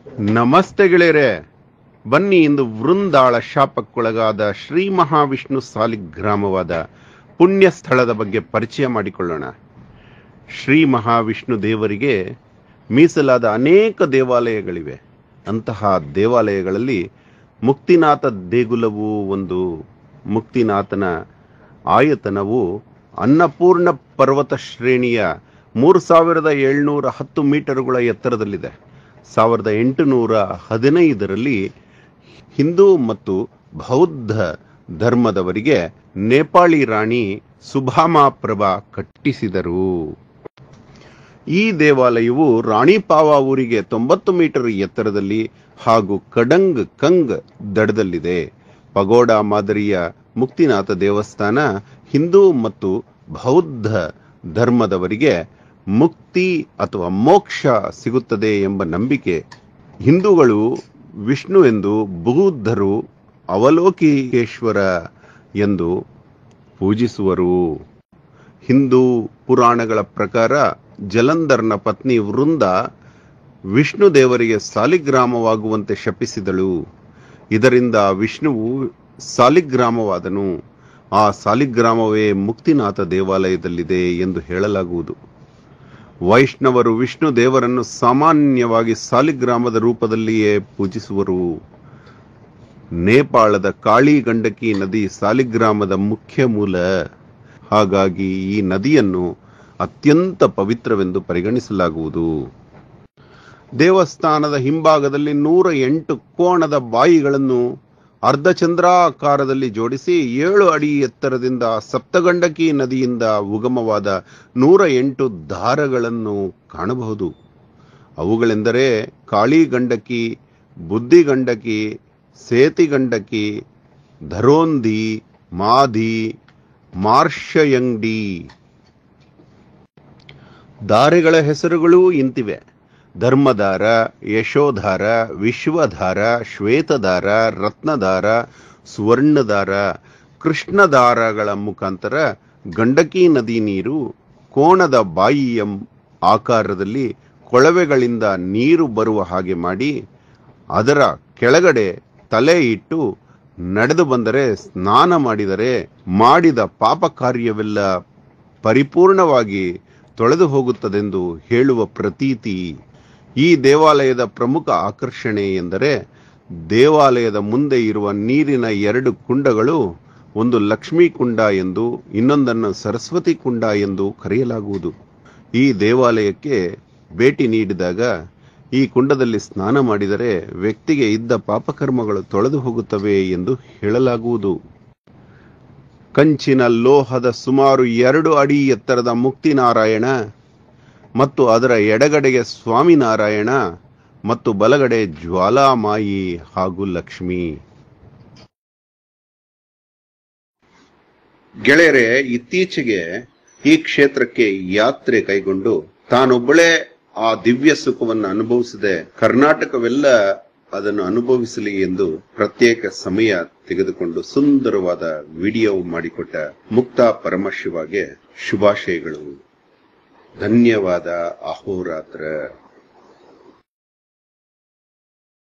ನಮಸ್ತೆ ಗೆಳೆಯರೆ ಬನ್ನಿ ಇಂದು ವೃಂದಾಳ ಶಾಪಕ್ಕೊಳಗಾದ ಶ್ರೀ ಮಹಾವಿಷ್ಣು ಸಾಲಿಗ್ರಾಮವಾದ ಪುಣ್ಯ ಸ್ಥಳದ ಬಗ್ಗೆ ಪರಿಚಯ ಮಾಡಿಕೊಳ್ಳೋಣ ಶ್ರೀ ಮಹಾವಿಷ್ಣು ದೇವರಿಗೆ ಮೀಸಲಾದ ಅನೇಕ ದೇವಾಲಯಗಳಿವೆ ಅಂತಹ ದೇವಾಲಯಗಳಲ್ಲಿ ಮುಕ್ತಿನಾಥ ದೇಗುಲವು ಒಂದು ಮುಕ್ತಿನಾಥನ ಆಯತನವು ಅನ್ನಪೂರ್ಣ ಪರ್ವತ ಶ್ರೇಣಿಯ ಮೂರು ಸಾವಿರದ ಏಳ್ನೂರ ಹತ್ತು ಮೀಟರುಗಳ ಎತ್ತರದಲ್ಲಿದೆ ಸಾವಿರದ ಎಂಟುನೂರ ಹದಿನೈದರಲ್ಲಿ ಹಿಂದೂ ಮತ್ತು ಬೌದ್ಧ ಧರ್ಮದವರಿಗೆ ನೇಪಾಳಿ ರಾಣಿ ಸುಭಾಮಾಪ್ರಭಾ ಕಟ್ಟಿಸಿದರು ಈ ದೇವಾಲಯವು ರಾಣಿಪಾವ ಊರಿಗೆ ತೊಂಬತ್ತು ಮೀಟರ್ ಎತ್ತರದಲ್ಲಿ ಹಾಗೂ ಕಡಂಗ್ ಕಂಗ್ ದಡದಲ್ಲಿದೆ ಪಗೋಡ ಮಾದರಿಯ ಮುಕ್ತಿನಾಥ ದೇವಸ್ಥಾನ ಹಿಂದೂ ಮತ್ತು ಬೌದ್ಧ ಧರ್ಮದವರಿಗೆ ಮುಕ್ತಿ ಅಥವಾ ಮೋಕ್ಷ ಸಿಗುತ್ತದೆ ಎಂಬ ನಂಬಿಕೆ ಹಿಂದೂಗಳು ವಿಷ್ಣು ಎಂದು ಬೌದ್ಧರು ಅವಲೋಕಿಕೇಶ್ವರ ಎಂದು ಪೂಜಿಸುವರು ಹಿಂದೂ ಪುರಾಣಗಳ ಪ್ರಕಾರ ಜಲಂಧರ್ನ ಪತ್ನಿ ವೃಂದ ವಿಷ್ಣು ದೇವರಿಗೆ ಸಾಲಿಗ್ರಾಮವಾಗುವಂತೆ ಶಪಿಸಿದಳು ಇದರಿಂದ ವಿಷ್ಣುವು ಸಾಲಿಗ್ರಾಮವಾದನು ಆ ಸಾಲಿಗ್ರಾಮವೇ ಮುಕ್ತಿನಾಥ ದೇವಾಲಯದಲ್ಲಿದೆ ಎಂದು ಹೇಳಲಾಗುವುದು ವೈಷ್ಣವರು ವಿಷ್ಣು ದೇವರನ್ನು ಸಾಮಾನ್ಯವಾಗಿ ಸಾಲಿಗ್ರಾಮದ ರೂಪದಲ್ಲಿಯೇ ಪೂಜಿಸುವರು ನೇಪಾಳದ ಕಾಳಿ ಗಂಡಕಿ ನದಿ ಸಾಲಿಗ್ರಾಮದ ಮುಖ್ಯ ಮೂಲ ಹಾಗಾಗಿ ಈ ನದಿಯನ್ನು ಅತ್ಯಂತ ಪವಿತ್ರವೆಂದು ಪರಿಗಣಿಸಲಾಗುವುದು ದೇವಸ್ಥಾನದ ಹಿಂಭಾಗದಲ್ಲಿ ನೂರ ಎಂಟು ಕೋಣದ ಬಾಯಿಗಳನ್ನು ಅರ್ಧಚಂದ್ರಾಕಾರದಲ್ಲಿ ಜೋಡಿಸಿ ಏಳು ಅಡಿ ಎತ್ತರದಿಂದ ಸಪ್ತಗಂಡಕಿ ನದಿಯಿಂದ ಉಗಮವಾದ ನೂರ ಎಂಟು ದಾರಗಳನ್ನು ಕಾಣಬಹುದು ಅವುಗಳೆಂದರೆ ಕಾಳಿಗಂಡಕಿ ಬುದ್ಧಿಗಂಡಕಿ ಸೇತಿಗಂಡಕಿ ಧರೋಂದಿ ಮಾಧಿ ಮಾರ್ಷಯಂಗ್ಡಿ ದಾರೆಗಳ ಹೆಸರುಗಳೂ ಇಂತಿವೆ ಧರ್ಮದಾರ ಯಶೋಧಾರ ವಿಶ್ವಧಾರ ಶ್ವೇತದಾರ ರತ್ನದಾರ ಸುವರ್ಣದಾರ ಕೃಷ್ಣದಾರಗಳ ಮುಖಾಂತರ ಗಂಡಕಿ ನದಿ ನೀರು ಕೋಣದ ಬಾಯಿಯ ಆಕಾರದಲ್ಲಿ ಕೊಳವೆಗಳಿಂದ ನೀರು ಬರುವ ಹಾಗೆ ಮಾಡಿ ಅದರ ಕೆಳಗಡೆ ತಲೆ ಇಟ್ಟು ನಡೆದು ಬಂದರೆ ಸ್ನಾನ ಮಾಡಿದರೆ ಮಾಡಿದ ಪಾಪ ಕಾರ್ಯವೆಲ್ಲ ಪರಿಪೂರ್ಣವಾಗಿ ತೊಳೆದು ಹೋಗುತ್ತದೆಂದು ಹೇಳುವ ಪ್ರತೀತಿ ಈ ದೇವಾಲಯದ ಪ್ರಮುಖ ಆಕರ್ಷಣೆ ಎಂದರೆ ದೇವಾಲಯದ ಮುಂದೆ ಇರುವ ನೀರಿನ ಎರಡು ಕುಂಡಗಳು ಒಂದು ಲಕ್ಷ್ಮೀ ಕುಂಡ ಎಂದು ಇನ್ನೊಂದನ್ನು ಸರಸ್ವತಿ ಕುಂಡ ಎಂದು ಕರೆಯಲಾಗುವುದು ಈ ದೇವಾಲಯಕ್ಕೆ ಭೇಟಿ ನೀಡಿದಾಗ ಈ ಕುಂಡದಲ್ಲಿ ಸ್ನಾನ ಮಾಡಿದರೆ ವ್ಯಕ್ತಿಗೆ ಇದ್ದ ಪಾಪಕರ್ಮಗಳು ತೊಳೆದು ಹೋಗುತ್ತವೆ ಎಂದು ಹೇಳಲಾಗುವುದು ಕಂಚಿನ ಲೋಹದ ಸುಮಾರು ಎರಡು ಅಡಿ ಎತ್ತರದ ಮುಕ್ತಿನಾರಾಯಣ ಮತ್ತು ಅದರ ಎಡಗಡೆಗೆ ಸ್ವಾಮಿನಾರಾಯಣ ಮತ್ತು ಬಲಗಡೆ ಜ್ವಾಲಾಮಾಯಿ ಹಾಗೂ ಲಕ್ಷ್ಮಿ ಗೆಳೆಯರೆ ಇತ್ತೀಚೆಗೆ ಈ ಕ್ಷೇತ್ರಕ್ಕೆ ಯಾತ್ರೆ ಕೈಗೊಂಡು ತಾನೊಬ್ಬಳೇ ಆ ದಿವ್ಯ ಸುಖವನ್ನು ಅನುಭವಿಸದೆ ಕರ್ನಾಟಕವೆಲ್ಲ ಅದನ್ನು ಅನುಭವಿಸಲಿ ಎಂದು ಪ್ರತ್ಯೇಕ ಸಮಯ ತೆಗೆದುಕೊಂಡು ಸುಂದರವಾದ ವಿಡಿಯೋ ಮಾಡಿಕೊಟ್ಟ ಮುಕ್ತಾ ಪರಮಶಿವಾಗೆ ಶುಭಾಶಯಗಳು ಧನ್ಯವಾದ ಅಹೋರಾತ್ರ